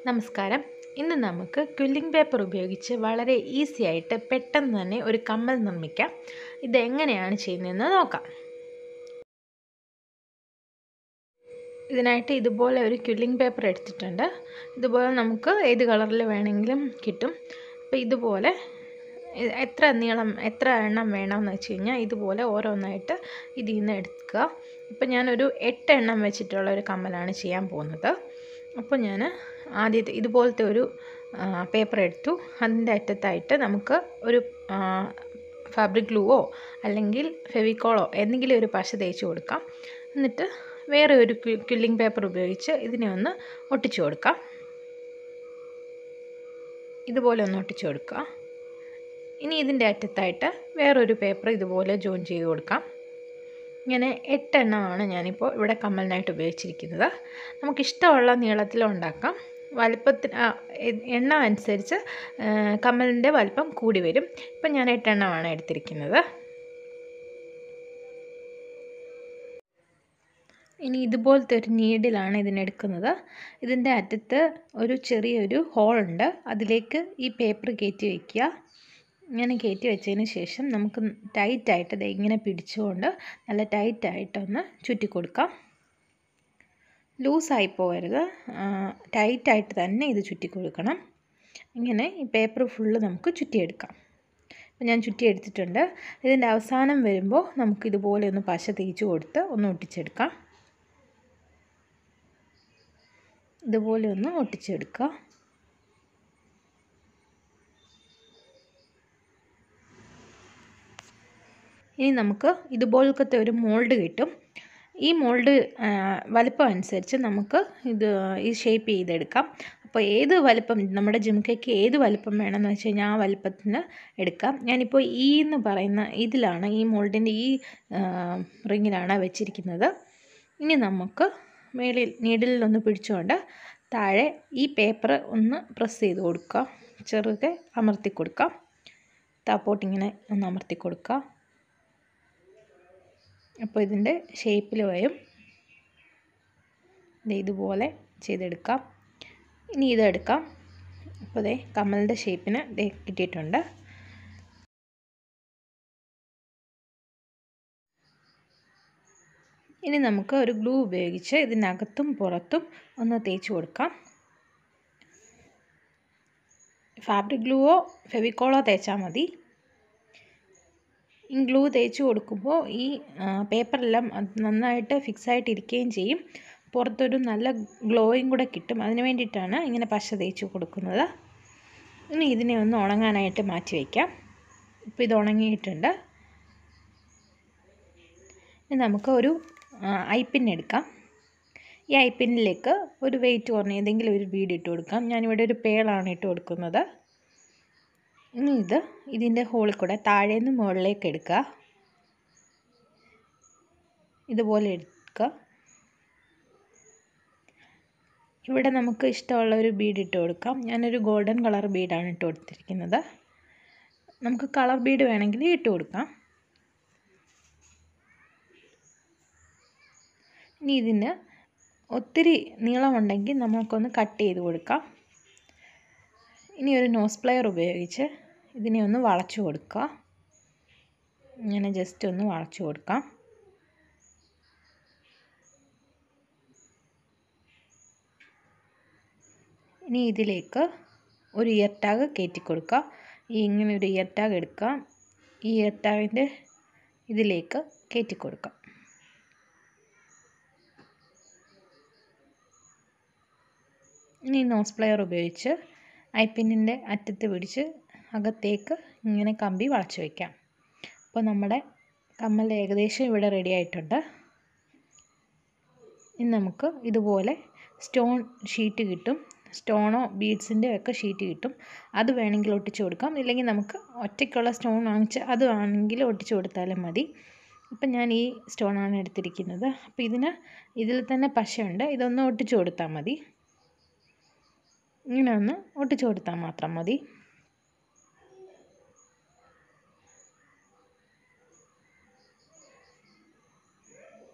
നമസ്കാരം ഇന്ന് നമുക്ക് ക്വില്ലിംഗ് പേപ്പർ ഉപയോഗിച്ച് വളരെ ഈസി ആയിട്ട് പെട്ടെന്ന് തന്നെ ഒരു കമ്മൽ നിർമ്മിക്കാം ഇത് എങ്ങനെയാണ് ചെയ്യുന്നതെന്ന് നോക്കാം ഇതിനായിട്ട് ഇതുപോലെ ഒരു ക്വില്ലിംഗ് പേപ്പർ എടുത്തിട്ടുണ്ട് ഇതുപോലെ നമുക്ക് ഏത് കളറിൽ വേണമെങ്കിലും കിട്ടും അപ്പോൾ ഇതുപോലെ എത്ര നീളം എത്ര എണ്ണം വേണമെന്ന് വെച്ച് കഴിഞ്ഞാൽ ഇതുപോലെ ഓരോന്നായിട്ട് ഇതിൽ നിന്ന് എടുക്കുക ഇപ്പം ഞാനൊരു എട്ട് എണ്ണം വെച്ചിട്ടുള്ള ഒരു കമ്മലാണ് ചെയ്യാൻ പോകുന്നത് അപ്പോൾ ഞാൻ ആദ്യത്തെ ഇതുപോലത്തെ ഒരു പേപ്പർ എടുത്തു അതിൻ്റെ അറ്റത്തായിട്ട് നമുക്ക് ഒരു ഫാബ്രിക് ഗ്ലൂവോ അല്ലെങ്കിൽ ഫെവിക്കോളോ എന്തെങ്കിലും ഒരു പശ തേച്ച് കൊടുക്കാം എന്നിട്ട് വേറെ ഒരു ക്വില്ലിംഗ് പേപ്പർ ഉപയോഗിച്ച് ഇതിനെ ഒന്ന് ഒട്ടിച്ചു കൊടുക്കാം ഇതുപോലെ ഒന്ന് ഒട്ടിച്ചു കൊടുക്കുക ഇനി ഇതിൻ്റെ അറ്റത്തായിട്ട് വേറൊരു പേപ്പർ ഇതുപോലെ ജോയിൻ ചെയ്ത് കൊടുക്കാം ഇങ്ങനെ എട്ടെണ്ണമാണ് ഞാനിപ്പോൾ ഇവിടെ കമ്മലിനായിട്ട് ഉപയോഗിച്ചിരിക്കുന്നത് നമുക്കിഷ്ടമുള്ള നീളത്തിലുണ്ടാക്കാം വലിപ്പത്തിന് എണ്ണ അനുസരിച്ച് കമ്മലിൻ്റെ വലിപ്പം കൂടി വരും ഇപ്പം ഞാൻ എട്ടെണ്ണമാണ് എടുത്തിരിക്കുന്നത് ഇനി ഇതുപോലത്തെ ഒരു നീഡിലാണ് ഇതിനെടുക്കുന്നത് ഇതിൻ്റെ അറ്റത്ത് ഒരു ചെറിയൊരു ഹോളുണ്ട് അതിലേക്ക് ഈ പേപ്പർ കയറ്റി വയ്ക്കുക ഇങ്ങനെ കയറ്റി വെച്ചതിന് ശേഷം നമുക്ക് ടൈറ്റായിട്ട് ഇത് ഇങ്ങനെ പിടിച്ചുകൊണ്ട് നല്ല ടൈറ്റായിട്ടൊന്ന് ചുറ്റി കൊടുക്കാം ലൂസായി പോകരുത് ടൈറ്റായിട്ട് തന്നെ ഇത് ചുറ്റി കൊടുക്കണം ഇങ്ങനെ ഈ പേപ്പർ ഫുള്ള് നമുക്ക് ചുറ്റിയെടുക്കാം അപ്പോൾ ഞാൻ ചുറ്റിയെടുത്തിട്ടുണ്ട് ഇതിൻ്റെ അവസാനം വരുമ്പോൾ നമുക്ക് ഇതുപോലെ ഒന്ന് പശ തേച്ച് കൊടുത്ത് ഒന്ന് ഒട്ടിച്ചെടുക്കാം ഇതുപോലെ ഒന്ന് ഒട്ടിച്ചെടുക്കുക ഇനി നമുക്ക് ഇതുപോലത്തെ ഒരു മോൾഡ് കിട്ടും ഈ മോൾഡ് വലിപ്പം അനുസരിച്ച് നമുക്ക് ഇത് ഈ ഷേപ്പ് ചെയ്തെടുക്കാം അപ്പോൾ ഏത് വലിപ്പം നമ്മുടെ ജിംക്കയ്ക്ക് ഏത് വലിപ്പം വേണമെന്ന് വെച്ച് കഴിഞ്ഞാൽ ആ വലിപ്പത്തിന് എടുക്കാം ഞാനിപ്പോൾ ഈ എന്ന് പറയുന്ന ഇതിലാണ് ഈ മോൾഡിൻ്റെ ഈ റിങ്ങിലാണ് വെച്ചിരിക്കുന്നത് ഇനി നമുക്ക് മേളിൽ നീഡിലൊന്ന് പിടിച്ചുകൊണ്ട് താഴെ ഈ പേപ്പർ ഒന്ന് പ്രസ് ചെയ്ത് കൊടുക്കുക ചെറുതെ അമർത്തി കൊടുക്കാം താപ്പോട്ടിങ്ങനെ ഒന്ന് അമർത്തി കൊടുക്കുക അപ്പോൾ ഇതിൻ്റെ ഷേപ്പിൽ വരും ഇതുപോലെ ചെയ്തെടുക്കാം ഇനി ഇതെടുക്കാം അപ്പോൾ ഇതേ കമ്മലിൻ്റെ ഷേപ്പിന് ഇതേ കിട്ടിയിട്ടുണ്ട് ഇനി നമുക്ക് ഒരു ഗ്ലൂ ഉപയോഗിച്ച് ഇതിനകത്തും പുറത്തും ഒന്ന് തേച്ച് കൊടുക്കാം ഫാബ്രിക് ഗ്ലൂവോ ഫെവിക്കോളോ തേച്ചാൽ മതി ഈ ഗ്ലൂ തേച്ച് കൊടുക്കുമ്പോൾ ഈ പേപ്പറെല്ലാം നന്നായിട്ട് ഫിക്സ് ആയിട്ട് ഇരിക്കുകയും ചെയ്യും പുറത്തൊരു നല്ല ഗ്ലോയും കൂടെ കിട്ടും അതിന് വേണ്ടിയിട്ടാണ് ഇങ്ങനെ പശ തേച്ച് കൊടുക്കുന്നത് ഇനി ഇതിനെ ഒന്ന് ഉണങ്ങാനായിട്ട് മാറ്റി വയ്ക്കാം ഇപ്പോൾ ഇത് ഉണങ്ങിയിട്ടുണ്ട് ഇനി നമുക്ക് ഒരു ഐപ്പിൻ എടുക്കാം ഈ ഐപ്പിന്നിലേക്ക് ഒരു വെയിറ്റ് കുറഞ്ഞ ഏതെങ്കിലും ഒരു ബീഡ് ഇട്ട് കൊടുക്കാം ഞാനിവിടെ ഒരു പേളാണ് ഇട്ട് കൊടുക്കുന്നത് ഇനി ഇത് ഇതിൻ്റെ ഹോളിൽ കൂടെ താഴേന്ന് മുകളിലേക്ക് എടുക്കുക ഇതുപോലെ എടുക്കുക ഇവിടെ നമുക്ക് ഇഷ്ടമുള്ള ഒരു ബീഡ് ഇട്ട് കൊടുക്കാം ഞാനൊരു ഗോൾഡൻ കളർ ബീഡാണ് ഇട്ട് കൊടുത്തിരിക്കുന്നത് നമുക്ക് കളർ ബീഡ് വേണമെങ്കിൽ ഇട്ട് കൊടുക്കാം ഇനി ഇതിന് ഒത്തിരി നീളമുണ്ടെങ്കിൽ നമുക്കൊന്ന് കട്ട് ചെയ്ത് കൊടുക്കാം ഇനി ഒരു നോസ് പ്ലെയർ ഉപയോഗിച്ച് ഇതിനെ ഒന്ന് വളച്ചു കൊടുക്കുക ഇങ്ങനെ ജസ്റ്റ് ഒന്ന് വളച്ചു കൊടുക്കാം ഇനി ഇതിലേക്ക് ഒരു ഇയർ ടാഗ് കയറ്റി കൊടുക്കുക ഈ ഇങ്ങനെ ഒരു ഇയർ ടാഗ് എടുക്കുക ഈ ഇയർ ടാഗിൻ്റെ ഇതിലേക്ക് കയറ്റി കൊടുക്കാം ഇനി നോസ് പ്ലെയർ ഉപയോഗിച്ച് ഐപ്പിന്നിൻ്റെ അറ്റത്ത് പിടിച്ച് അകത്തേക്ക് ഇങ്ങനെ കമ്പി വളച്ചു വയ്ക്കാം അപ്പോൾ നമ്മുടെ കമ്മൽ ഏകദേശം ഇവിടെ റെഡി ആയിട്ടുണ്ട് ഇനി നമുക്ക് ഇതുപോലെ സ്റ്റോൺ ഷീറ്റ് കിട്ടും സ്റ്റോണോ ബീഡ്സിൻ്റെ ഒക്കെ ഷീറ്റ് കിട്ടും അത് വേണമെങ്കിൽ ഒട്ടിച്ചു കൊടുക്കാം ഇല്ലെങ്കിൽ നമുക്ക് ഒറ്റയ്ക്കുള്ള സ്റ്റോൺ വാങ്ങിച്ച് അത് വേണമെങ്കിൽ ഒട്ടിച്ചു കൊടുത്താലും മതി ഇപ്പം ഞാൻ ഈ സ്റ്റോണാണ് എടുത്തിരിക്കുന്നത് അപ്പോൾ ഇതിന് ഇതിൽ തന്നെ പശയുണ്ട് ഇതൊന്ന് ഒട്ടിച്ചു കൊടുത്താൽ മതി ഇങ്ങനെ ഒന്ന് ഒട്ടിച്ചു കൊടുത്താൽ മാത്രം മതി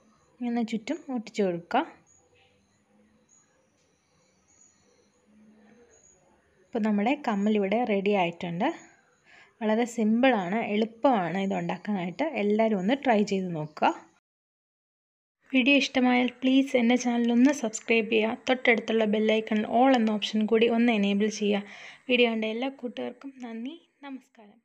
ഇങ്ങനെ ചുറ്റും ഒട്ടിച്ചു കൊടുക്കുക അപ്പോൾ നമ്മുടെ കമ്മൽ ഇവിടെ റെഡി ആയിട്ടുണ്ട് വളരെ സിമ്പിളാണ് എളുപ്പമാണ് ഇത് ഉണ്ടാക്കാനായിട്ട് എല്ലാവരും ഒന്ന് ട്രൈ ചെയ്ത് നോക്കുക വീഡിയോ ഇഷ്ടമായാൽ പ്ലീസ് എൻ്റെ ചാനൽ ഒന്ന് സബ്സ്ക്രൈബ് ചെയ്യുക തൊട്ടടുത്തുള്ള ബെല്ലൈക്കൺ ഓൾ എന്ന ഓപ്ഷൻ കൂടി ഒന്ന് എനേബിൾ ചെയ്യുക വീഡിയോ കണ്ട എല്ലാ കൂട്ടുകാർക്കും നന്ദി നമസ്കാരം